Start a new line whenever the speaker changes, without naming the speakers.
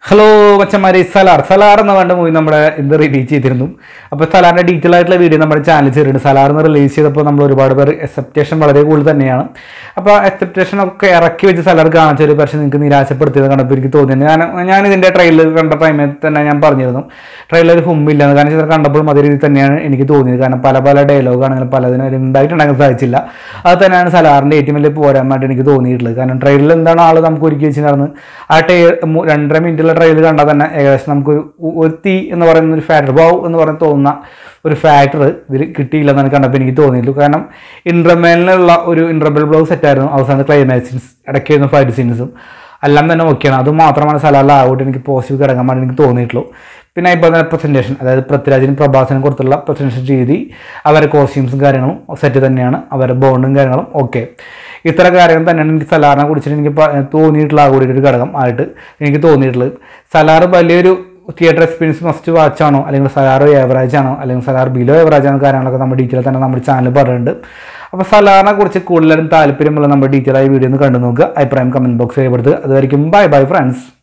hello മച്ചന്മാരെ സലാർ സലാർ എന്ന വേണ്ട മൂവി നമ്മുടെ ഇന്ന് റിലീസ് ചെയ്തിരുന്നു അപ്പോൾ സലാറിൻ്റെ ഡീറ്റെയിൽ ആയിട്ടുള്ള വീഡിയോ നമ്മുടെ ചാനൽ ചെയ്തിട്ടുണ്ട് സലാർ എന്ന് റിലീസ് ചെയ്തപ്പോൾ നമ്മൾ ഒരുപാട് പേർ എക്സെപ്റ്റേഷൻ വളരെ കൂടുതൽ തന്നെയാണ് അപ്പോൾ എക്സെപ്റ്റേഷൻ ഒക്കെ ഇറക്കി വെച്ച് സലാർ കാണിച്ച ഒരു പക്ഷേ നിങ്ങൾക്ക് നിരാശപ്പെടുത്തിയത് കണ്ടപ്പോൾ എനിക്ക് തോന്നിയത് ഞാൻ ഞാൻ ഇതിൻ്റെ ട്രെയിലർ കണ്ട ടൈമിൽ തന്നെ ഞാൻ പറഞ്ഞിരുന്നു ട്രെയിലർ ഹുമ്പില്ല കാരണം ചിലർ കണ്ടപ്പോഴും അതേ രീതിയിൽ തന്നെയാണ് എനിക്ക് തോന്നിയത് കാരണം പല പല ഡയലോഗ് ആണെങ്കിലും പലതിനും ഒരു ഇമ്പാക്റ്റ് ഉണ്ടാക്കാൻ സാധിച്ചില്ല അത് തന്നെയാണ് സലാറിൻ്റെ ഏറ്റവും വലിയ പോരായ്മയായിട്ട് എനിക്ക് തോന്നിയിട്ടുള്ളത് കാരണം ട്രെയിലറിൽ എന്താണ് ആൾ നമുക്ക് ഒരുക്കി വെച്ചിട്ടുണ്ടായിരുന്നു ആ ടേ മു- രണ്ടര മിനിറ്റുള്ള ട്രെയിലർ കണ്ടാൽ തന്നെ ഏകദേശം നമുക്ക് ഒരു- ഒരു തീ എന്ന് പറയുന്ന ഒരു ഫാക്ടർ ബൗ എന്ന് പറഞ്ഞ് തോന്നുന്ന ഒരു ഫാക്ടർ ഇതിൽ കിട്ടിയില്ലെന്നാണ് കണ്ടപ്പോൾ എനിക്ക് തോന്നിയിട്ടുള്ളൂ കാരണം ഇൻട്രമേലിനുള്ള ഒരു ഇൻട്രബൽ ബ്ലൗ സെറ്റായിരുന്നു അവസാനത്തെ ക്ലൈമാക്സ് സീൻസ് ഇടയ്ക്ക് വരുന്ന ഫൈറ്റ് സീൻസും എല്ലാം തന്നെ ഓക്കെയാണ് അത് മാത്രമാണ് സലാല ആവോട്ട് എനിക്ക് പോസിറ്റീവ് കിടക്കാൻ വേണ്ടി എനിക്ക് തോന്നിയിട്ടുള്ളൂ പിന്നെ ഇപ്പോൾ തന്നെ പ്രസൻറ്റേഷൻ അതായത് പൃഥ്വിരാജിനും പ്രഭാസിനും കൊടുത്തുള്ള പ്രസൻറ്റേഷൻ രീതി അവരുടെ കോസ്റ്റ്യൂംസും കാര്യങ്ങളും സെറ്റ് തന്നെയാണ് അവരുടെ ബോണ്ടും കാര്യങ്ങളും ഓക്കെ ഇത്ര കാര്യങ്ങൾ തന്നെയാണ് എനിക്ക് സലാറിനെ കുറിച്ചിട്ട് എനിക്ക് പ- തോന്നിയിട്ടുള്ള ആ കൂടി ഒരു ഘടകം ആയിട്ട് എനിക്ക് തോന്നിയിട്ടുള്ളത് സലാർ വലിയൊരു തിയേറ്റർ എക്സ്പീരിയൻസ് മസ്റ്റ് വാച്ച് ആണോ അല്ലെങ്കിൽ സലാർ ഏവറേജ് ആണോ അല്ലെങ്കിൽ സലാർ ബിലോ ഏവറേജ് ആണോ കാര്യങ്ങളൊക്കെ നമ്മുടെ ഡീറ്റെയിൽ തന്നെ നമ്മുടെ ചാനൽ പറഞ്ഞിട്ടുണ്ട് അപ്പോൾ സലാറിനെ കുറിച്ച് കൂടുതലും താല്പര്യമുള്ള നമ്മുടെ ഡീറ്റെയിൽ ആയ വീഡിയോ ഒന്ന് കണ്ടു നോക്കുക അഭിപ്രായം കമൻറ്റ് ബോക്സ് ചെയ്യപ്പെടുത്തുക അതുവരെയും ബൈ ബൈ ഫ്രണ്ട്സ്